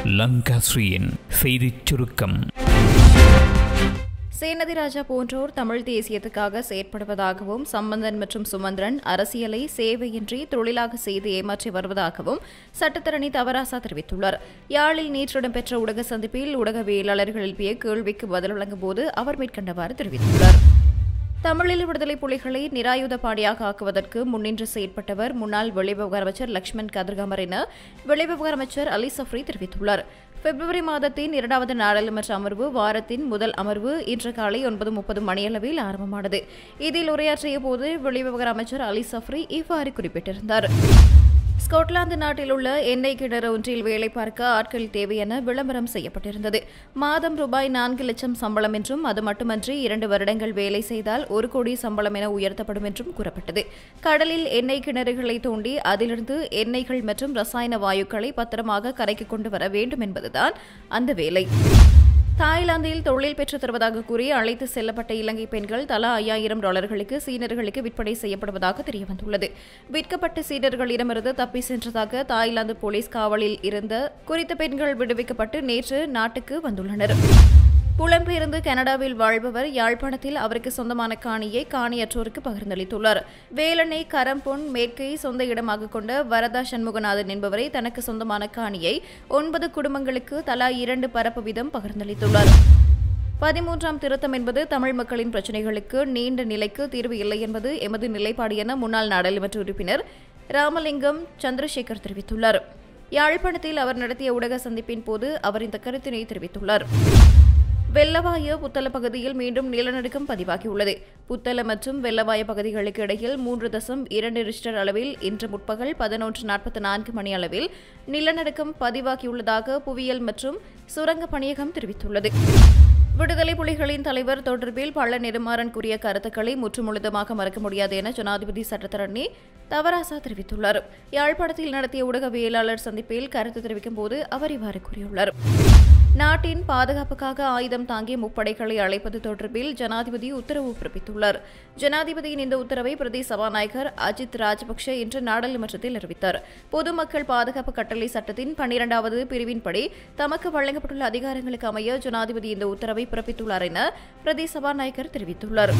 லங்காஸ்ரீயின் செய்திச் சுருக்கம் சேனதி ராஜா போன்றோர் தமிழ் தேசியத்துக்காக செயற்படுவதாகவும் சம்பந்தன் மற்றும் சுமந்திரன் அரசியலை சேவையின்றி தொழிலாக செய்து ஏமாற்றி வருவதாகவும் சட்டத்தரணி தவராசா தெரிவித்துள்ளார் யாழில் நேற்று இடம்பெற்ற ஊடக சந்திப்பில் ஊடகவியலாளர்கள் எழுப்பிய கேள்விக்கு பதில் வழங்கும் போது அவர் மேற்கண்டவாறு தெரிவித்துள்ளார் தமிழில் விடுதலை புலிகளை நிராயுத பாணியாக ஆக்குவதற்கு முன்னின்று செயற்பட்டவர் முன்னாள் வெளிவிவகார அமைச்சர் லக்ஷ்மண் கதிர்காமர் என வெளிவிவகார அமைச்சர் அலி சஃப்ரி தெரிவித்துள்ளார் பிப்ரவரி மாதத்தின் இரண்டாவது நாடாளுமன்ற அமர்வு வாரத்தின் முதல் அமர்வு இன்று காலை ஒன்பது முப்பது மணியளவில் ஆரம்பமானது இதில் உரையாற்றிய போது வெளிவிவகார அமைச்சர் அலி சஃப்ரி இவ்வாறு குறிப்பிட்டிருந்தார் ஸ்காட்லாந்து நாட்டில் உள்ள எண்ணெய் கிணறு ஒன்றில் வேலை பார்க்க ஆட்கள் தேவை என விளம்பரம் செய்யப்பட்டிருந்தது மாதம் ரூபாய் நான்கு லட்சம் சம்பளம் என்றும் அது மட்டுமன்றி இரண்டு வருடங்கள் வேலை செய்தால் ஒரு கோடி சம்பளம் என உயர்த்தப்படும் என்றும் கூறப்பட்டது கடலில் எண்ணெய் கிணறுகளை தோண்டி அதிலிருந்து எண்ணெய்கள் மற்றும் ரசாயன வாயுக்களை பத்திரமாக கரைக்கு கொண்டு வர வேண்டும் என்பதுதான் அந்த வேலை தாய்லாந்தில் தொழில் பெற்றுத் தருவதாக கூறி அழைத்து செல்லப்பட்ட இலங்கை பெண்கள் தலா ஐயாயிரம் டாலர்களுக்கு சீனர்களுக்கு விற்பனை செய்யப்படுவதாக தெரியவந்துள்ளது விற்கப்பட்ட சீனர்களிடமிருந்து தப்பி சென்றதாக தாய்லாந்து போலீஸ் காவலில் இருந்த குறித்த பெண்கள் விடுவிக்கப்பட்டு நேற்று நாட்டுக்கு வந்துள்ளனர் புலம்பெயர்ந்து கனடாவில் வாழ்பவர் யாழ்ப்பாணத்தில் அவருக்கு சொந்தமான காணியை காணியற்றோருக்கு பகிர்ந்தளித்துள்ளார் வேலனை கரம்பொன் மேற்கை சொந்த இடமாக கொண்ட வரதா சண்முகநாதன் என்பவரை தனக்கு சொந்தமான காணியை ஒன்பது குடும்பங்களுக்கு தலா இரண்டு பரப்பு வீதம் பகிர்ந்தளித்துள்ளார் பதிமூன்றாம் திருத்தம் என்பது தமிழ் மக்களின் பிரச்சினைகளுக்கு நீண்ட நிலைக்கு தீர்வு இல்லை என்பது எமது நிலைப்பாடு என முன்னாள் நாடாளுமன்ற உறுப்பினர் ராமலிங்கம் சந்திரசேகர் தெரிவித்துள்ளார் யாழ்ப்பாணத்தில் அவர் நடத்திய ஊடக சந்திப்பின் போது அவர் இந்த கருத்தினை தெரிவித்துள்ளார் வெள்ளவாய புத்தள பகுதியில் மீண்டும் நிலநடுக்கம் பதிவாகியுள்ளது புத்தள மற்றும் வெள்ளவாய பகுதிகளுக்கு இடையில் மூன்று தசம் இரண்டு ரிஸ்டர் அளவில் இன்று முற்பகல் பதினொன்று நாற்பத்தி நான்கு மணி அளவில் நிலநடுக்கம் பதிவாகியுள்ளதாக புவியியல் மற்றும் சுரங்க பணியகம் தெரிவித்துள்ளது விடுதலை புலிகளின் தலைவர் தொடர்பில் பல நெடுமாறன் கூறிய கருத்துக்களை முற்றுமுழுதமாக மறக்க முடியாது என ஜனாதிபதி சட்டத்தரணி தவராசா தெரிவித்துள்ளார் யாழ்ப்பாணத்தில் நடத்திய ஊடகவியலாளர் சந்திப்பில் கருத்து தெரிவிக்கும் போது அவர் இவ்வாறு கூறியுள்ளார் நாட்டின் பாதுகாப்புக்காக ஆயுதம் தாங்கிய முப்படைகளை அழைப்பது தொடர்பில் ஜனாதிபதி உத்தரவு பிறப்பித்துள்ளார் ஜனாதிபதியின் இந்த உத்தரவை பிரதி சபாநாயகர் அஜித் ராஜபக்ஷ இன்று நாடாளுமன்றத்தில் அறிவித்தார் பொதுமக்கள் பாதுகாப்பு கட்டளை சட்டத்தின் பன்னிரண்டாவது பிரிவின்படி தமக்கு வழங்கப்பட்டுள்ள அதிகாரங்களுக்கு அமைய ஜனாதிபதி இந்த உத்தரவை பிறப்பித்துள்ளார் என பிரதி சபாநாயகர் தெரிவித்துள்ளார்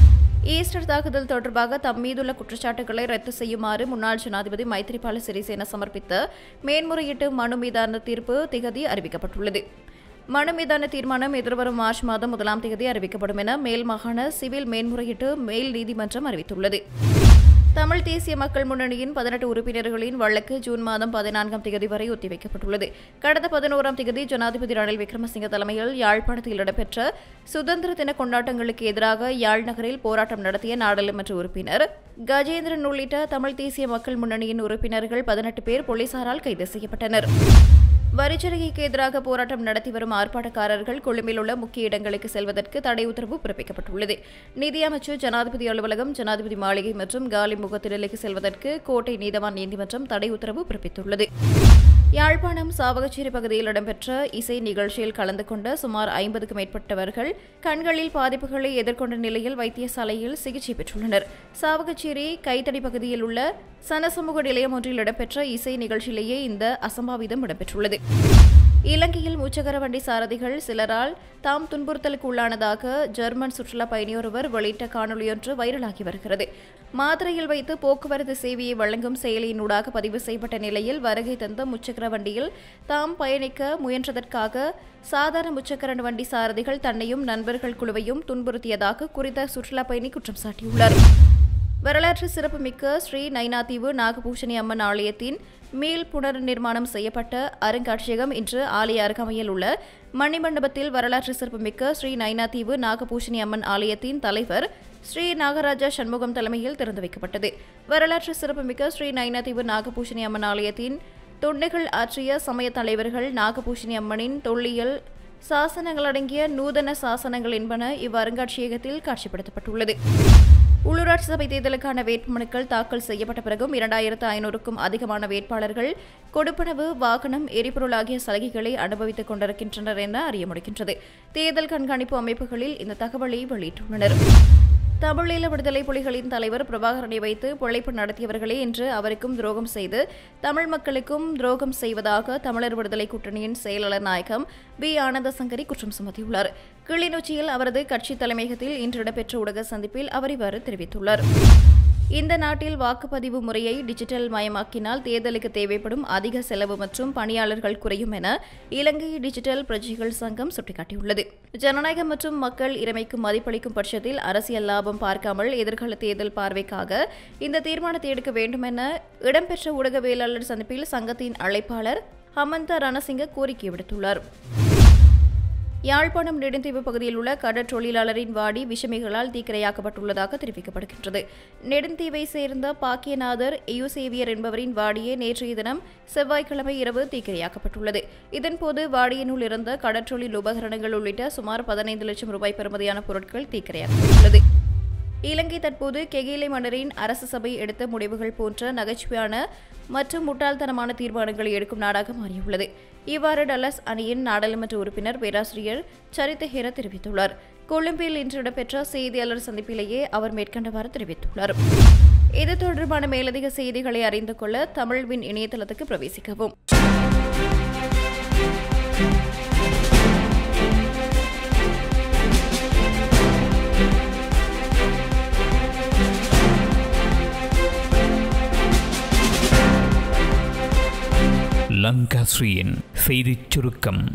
ஈஸ்டர் தாக்குதல் தொடர்பாக தம் மீதுள்ள குற்றச்சாட்டுகளை ரத்து செய்யுமாறு முன்னாள் ஜனாதிபதி மைத்ரிபால சிறிசேன சமர்ப்பித்த மேன்முறையீட்டு மனு மீதான தீர்ப்பு திகதி அறிவிக்கப்பட்டுள்ளது மனு மீதான தீர்மானம் எதிர்வரும் மார்ச் மாதம் முதலாம் தேதி அறிவிக்கப்படும் என மேல் மாகாண சிவில் மேன்முறையீட்டு மேல் நீதிமன்றம் அறிவித்துள்ளது தமிழ் தேசிய மக்கள் முன்னணியின் பதினெட்டு உறுப்பினர்களின் வழக்கு ஜூன் மாதம் பதினான்காம் தேதி வரை ஒத்திவைக்கப்பட்டுள்ளது கடந்த பதினோராம் தேதி ஜனாதிபதி ரணில் விக்ரமசிங்க தலைமையில் யாழ்ப்பாணத்தில் இடம்பெற்ற சுதந்திர தின கொண்டாட்டங்களுக்கு எதிராக யாழ் நகரில் போராட்டம் நடத்திய நாடாளுமன்ற உறுப்பினர் கஜேந்திரன் உள்ளிட்ட தமிழ் தேசிய மக்கள் முன்னணியின் உறுப்பினர்கள் பதினெட்டு பேர் போலீசாரால் கைது செய்யப்பட்டனர் வரிச்சலுகைக்கு எதிராக போராட்டம் நடத்தி வரும் ஆர்ப்பாட்டக்காரர்கள் கொழும்பில் உள்ள முக்கிய இடங்களுக்கு செல்வதற்கு தடை உத்தரவு பிறப்பிக்கப்பட்டுள்ளது நிதியமைச்சர் ஜனாதிபதி அலுவலகம் ஜனாதிபதி மாளிகை மற்றும் காலி முகத்திடலுக்கு செல்வதற்கு கோட்டை நீதவான் நீதிமன்றம் தடை உத்தரவு பிறப்பித்துள்ளது யாழ்ப்பாணம் சாவகச்சேரி பகுதியில் இடம்பெற்ற இசை நிகழ்ச்சியில் கலந்து கொண்ட சுமார் ஐம்பதுக்கும் மேற்பட்டவர்கள் கண்களில் பாதிப்புகளை எதிர்கொண்ட நிலையில் வைத்தியசாலையில் சிகிச்சை பெற்றுள்ளனர் சாவகச்சேரி கைத்தடி பகுதியில் உள்ள சனசமூக நிலையம் ஒன்றில் இடம்பெற்ற இசை நிகழ்ச்சியிலேயே இந்த அசம்பாவிதம் இடம்பெற்றுள்ளது இலங்கையில் மூச்சகர வண்டி சாரதிகள் சிலரால் தாம் துன்புறுத்தலுக்கு உள்ளானதாக ஜெர்மன் சுற்றுலா பயணியொருவர் வெளியிட்ட காணொலியொன்று வைரலாகி வருகிறது மாத்திரையில் வைத்து போக்குவரத்து சேவையை வழங்கும் செயலியினூடாக பதிவு செய்யப்பட்ட நிலையில் வருகை தந்த முச்சக்கர வண்டியில் தாம் பயணிக்க முயன்றதற்காக சாதாரண முச்சக்கர வண்டி சாரதிகள் தன்னையும் நண்பர்கள் குழுவையும் துன்புறுத்தியதாக குறித்த சுற்றுலா பயணி குற்றம் சாட்டியுள்ளார் வரலாற்று சிறப்புமிக்க ஸ்ரீ நைனாதீவு நாகபூஷணி அம்மன் ஆலயத்தின் மீள் புனர் நிர்மாணம் செய்யப்பட்ட அருங்காட்சியகம் இன்று ஆலய அருகாமையில் உள்ள மணிமண்டபத்தில் வரலாற்று சிறப்புமிக்க ஸ்ரீ நைனாதீவு நாகபூஷணி அம்மன் ஆலயத்தின் தலைவர் ஸ்ரீ நாகராஜா சண்முகம் தலைமையில் திறந்து வைக்கப்பட்டது வரலாற்று சிறப்புமிக்க ஸ்ரீ நைனாதீவு நாகபூஷணி அம்மன் ஆலயத்தின் தொண்டுகள் ஆற்றிய சமய தலைவர்கள் நாகபூஷணி அம்மனின் தொல்லியல் சாசனங்கள் அடங்கிய நூதன சாசனங்கள் என்பன இவ்வருங்காட்சியகத்தில் காட்சிப்படுத்தப்பட்டுள்ளது உள்ளூராட்சி சபை தேர்தலுக்கான வேட்புமனுக்கள் தாக்கல் செய்யப்பட்ட பிறகும் இரண்டாயிரத்து ஐநூறுக்கும் அதிகமான வேட்பாளர்கள் கொடுப்பனவு வாகனம் எரிபொருள் ஆகிய சலுகைகளை அனுபவித்துக் கொண்டிருக்கின்றனர் என அறிய முடிகின்றது தேர்தல் கண்காணிப்பு அமைப்புகளில் இந்த தகவலை வெளியிட்டுள்ளனர் தமிழீழ விடுதலை புலிகளின் தலைவர் பிரபாகரனை வைத்து பிழைப்பு நடத்தியவர்களே என்று அவருக்கும் துரோகம் செய்து தமிழ் மக்களுக்கும் துரோகம் செய்வதாக தமிழர் விடுதலை கூட்டணியின் செயலாளர் நாயகம் பி ஆனந்தசங்கரி குற்றம் சுமத்தியுள்ளார் கிளிநொச்சியில் அவரது கட்சி தலைமையகத்தில் இன்று இடம்பெற்ற ஊடக சந்திப்பில் அவர் இவ்வாறு தெரிவித்துள்ளார் இந்த நாட்டில் வாக்குப்பதிவு முறையை டிஜிட்டல் மயமாக்கினால் தேர்தலுக்கு தேவைப்படும் அதிக செலவு மற்றும் பணியாளர்கள் குறையும் என இலங்கை டிஜிட்டல் பிரஜைகள் சங்கம் சுட்டிக்காட்டியுள்ளது ஜனநாயகம் மற்றும் மக்கள் இறைமைக்கும் மதிப்பளிக்கும் பட்சத்தில் அரசியல் லாபம் பார்க்காமல் எதிர்கால தேர்தல் பார்வைக்காக இந்த தீர்மானத்தை எடுக்க வேண்டும் என இடம்பெற்ற ஊடகவியலாளர் சந்திப்பில் சங்கத்தின் அழைப்பாளர் ஹமந்த ரணசிங்க கோரிக்கை விடுத்துள்ளார் யாழ்ப்பாணம் நெடுந்தீவு பகுதியில் உள்ள கடற்றொழிலாளரின் வாடி விஷமிகளால் தீக்கிரையாக்கப்பட்டுள்ளதாக தெரிவிக்கப்படுகின்றது நெடுந்தீவை சேர்ந்த பாக்கியநாதர் யூசேவியர் என்பவரின் வாடியே நேற்றைய தினம் செவ்வாய்க்கிழமை இரவு தீக்கிரையாக்கப்பட்டுள்ளது இதன்போது வாடியினுள் இருந்த கடற்றொழில் உபகரணங்கள் உள்ளிட்ட சுமார் பதினைந்து லட்சம் ரூபாய் பெறுமதியான பொருட்கள் தீக்கிரையாக்கப்பட்டுள்ளது இலங்கை தற்போது கெகிலை மன்னரின் அரசு சபை எடுத்த முடிவுகள் போன்ற நகைச்சுவையான மற்றும் முட்டாள்தனமான தீர்மானங்களை எடுக்கும் நாடாக மாறியுள்ளது இவ்வாறு டல்லஸ் அணியின் நாடாளுமன்ற உறுப்பினர் பேராசிரியர் சரித்த ஹேர தெரிவித்துள்ளார் கொழும்பில் இன்று இடம்பெற்ற செய்தியாளர் சந்திப்பிலேயே அவர் மேற்கண்டவாறு தெரிவித்துள்ளார் இது தொடர்பான மேலதிக செய்திகளை அறிந்து கொள்ள தமிழ்வின் இணையதளத்துக்கு பிரவேசிக்கவும் லங்காஸ்ரீயின் செய்திச் சுருக்கம்